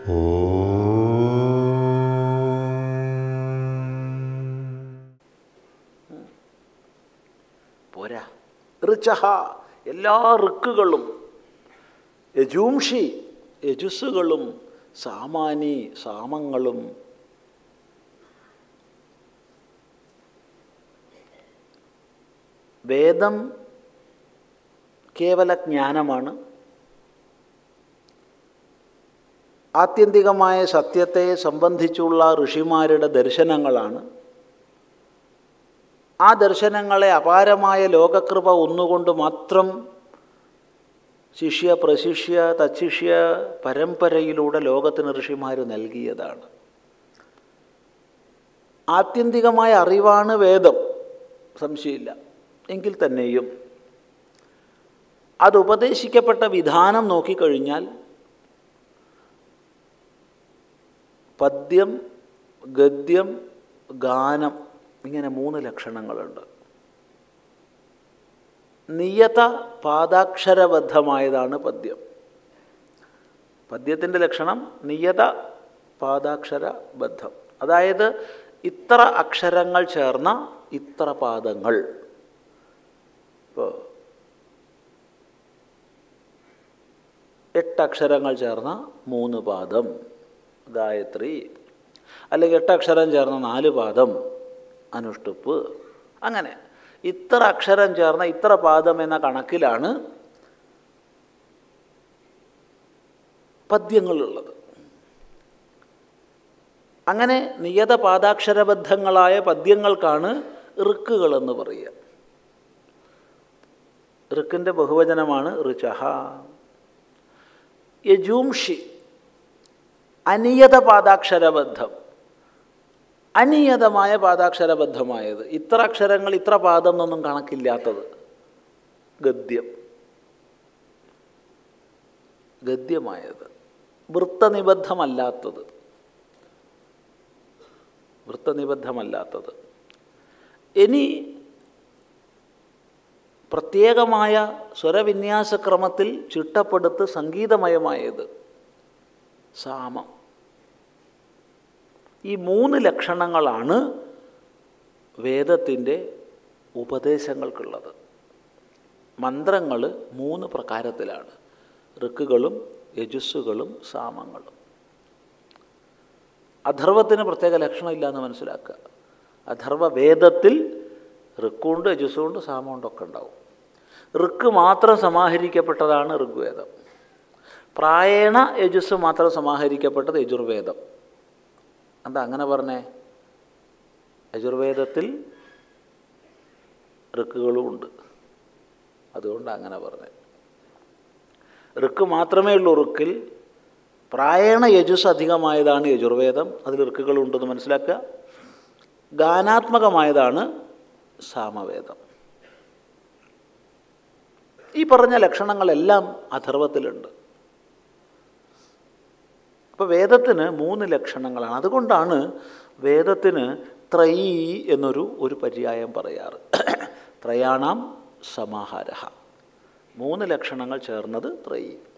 പോരാ ഋച്ചഹ എല്ലാ ഋക്കുകളും യജൂംഷി യജുസ്സുകളും സാമാനി സാമങ്ങളും വേദം കേവല ജ്ഞാനമാണ് ആത്യന്തികമായ സത്യത്തെ സംബന്ധിച്ചുള്ള ഋഷിമാരുടെ ദർശനങ്ങളാണ് ആ ദർശനങ്ങളെ അപാരമായ ലോകകൃപ ഒന്നുകൊണ്ട് മാത്രം ശിഷ്യ പ്രശിഷ്യ തച്ചിഷ്യ പരമ്പരയിലൂടെ ലോകത്തിന് ഋഷിമാർ നൽകിയതാണ് ആത്യന്തികമായ അറിവാണ് വേദം സംശയമില്ല എങ്കിൽ തന്നെയും അത് ഉപദേശിക്കപ്പെട്ട വിധാനം നോക്കിക്കഴിഞ്ഞാൽ പദ്യം ഗദ്യം ഗാനം ഇങ്ങനെ മൂന്ന് ലക്ഷണങ്ങളുണ്ട് നിയത പാദാക്ഷരബദ്ധമായതാണ് പദ്യം പദ്യത്തിൻ്റെ ലക്ഷണം നിയത പാദാക്ഷരബദ്ധം അതായത് ഇത്ര അക്ഷരങ്ങൾ ചേർന്ന ഇത്ര പാദങ്ങൾ ഇപ്പോൾ എട്ടക്ഷരങ്ങൾ ചേർന്ന മൂന്ന് പാദം ഗായത്രി അല്ലെങ്കിൽ എട്ടക്ഷരം ചേർന്ന നാല് പാദം അനുഷ്ടുപ്പ് അങ്ങനെ ഇത്ര അക്ഷരം ചേർന്ന ഇത്ര പാദം എന്ന കണക്കിലാണ് പദ്യങ്ങളുള്ളത് അങ്ങനെ നിയത പാദാക്ഷരബദ്ധങ്ങളായ പദ്യങ്ങൾക്കാണ് ഋക്കുകളെന്ന് പറയുക ഋക്കിൻ്റെ ബഹുവചനമാണ് ഋചഹ യജൂംഷി അനിയത പാദാക്ഷരബദ്ധം അനിയതമായ പാദാക്ഷരബദ്ധമായത് ഇത്ര അക്ഷരങ്ങൾ ഇത്ര പാദം എന്നൊന്നും കണക്കില്ലാത്തത് ഗദ്യം ഗദ്യമായത് വൃത്തനിബദ്ധമല്ലാത്തത് വൃത്തനിബദ്ധമല്ലാത്തത് ഇനി പ്രത്യേകമായ സ്വരവിന്യാസക്രമത്തിൽ ചിട്ടപ്പെടുത്ത് സംഗീതമയമായത് സാമം ഈ മൂന്ന് ലക്ഷണങ്ങളാണ് വേദത്തിൻ്റെ ഉപദേശങ്ങൾക്കുള്ളത് മന്ത്രങ്ങൾ മൂന്ന് പ്രകാരത്തിലാണ് ഋക്കുകളും യജുസ്സുകളും സാമങ്ങളും അഥർവത്തിന് പ്രത്യേക ലക്ഷണമില്ല എന്ന് മനസ്സിലാക്കുക അഥർവ വേദത്തിൽ ഋക്കുണ്ട് യജുസ്സുണ്ട് സാമമുണ്ട് ഒക്കെ ഉണ്ടാവും ഋക്ക് മാത്രം സമാഹരിക്കപ്പെട്ടതാണ് ഋഗ്വേദം പ്രായേണ യജുസ് മാത്രം സമാഹരിക്കപ്പെട്ടത് യജുർവേദം എന്താ അങ്ങനെ പറഞ്ഞേ യജുർവേദത്തിൽ ഋക്കുകളും ഉണ്ട് അതുകൊണ്ട് അങ്ങനെ പറഞ്ഞത് ഋക്ക് മാത്രമേ ഉള്ളൂ ഋക്കിൽ പ്രായണ യജുസ് അധികമായതാണ് യജുർവേദം അതിൽ ഋക്കുകളുണ്ടെന്ന് മനസ്സിലാക്കുക ഗാനാത്മകമായതാണ് സാമവേദം ഈ പറഞ്ഞ ലക്ഷണങ്ങളെല്ലാം അഥർവത്തിലുണ്ട് അപ്പോൾ വേദത്തിന് മൂന്ന് ലക്ഷണങ്ങളാണ് അതുകൊണ്ടാണ് വേദത്തിന് ത്രയീ എന്നൊരു ഒരു പര്യായം പറയാറ് ത്രയാണാം സമാഹാര മൂന്ന് ലക്ഷണങ്ങൾ ചേർന്നത് ത്രയീ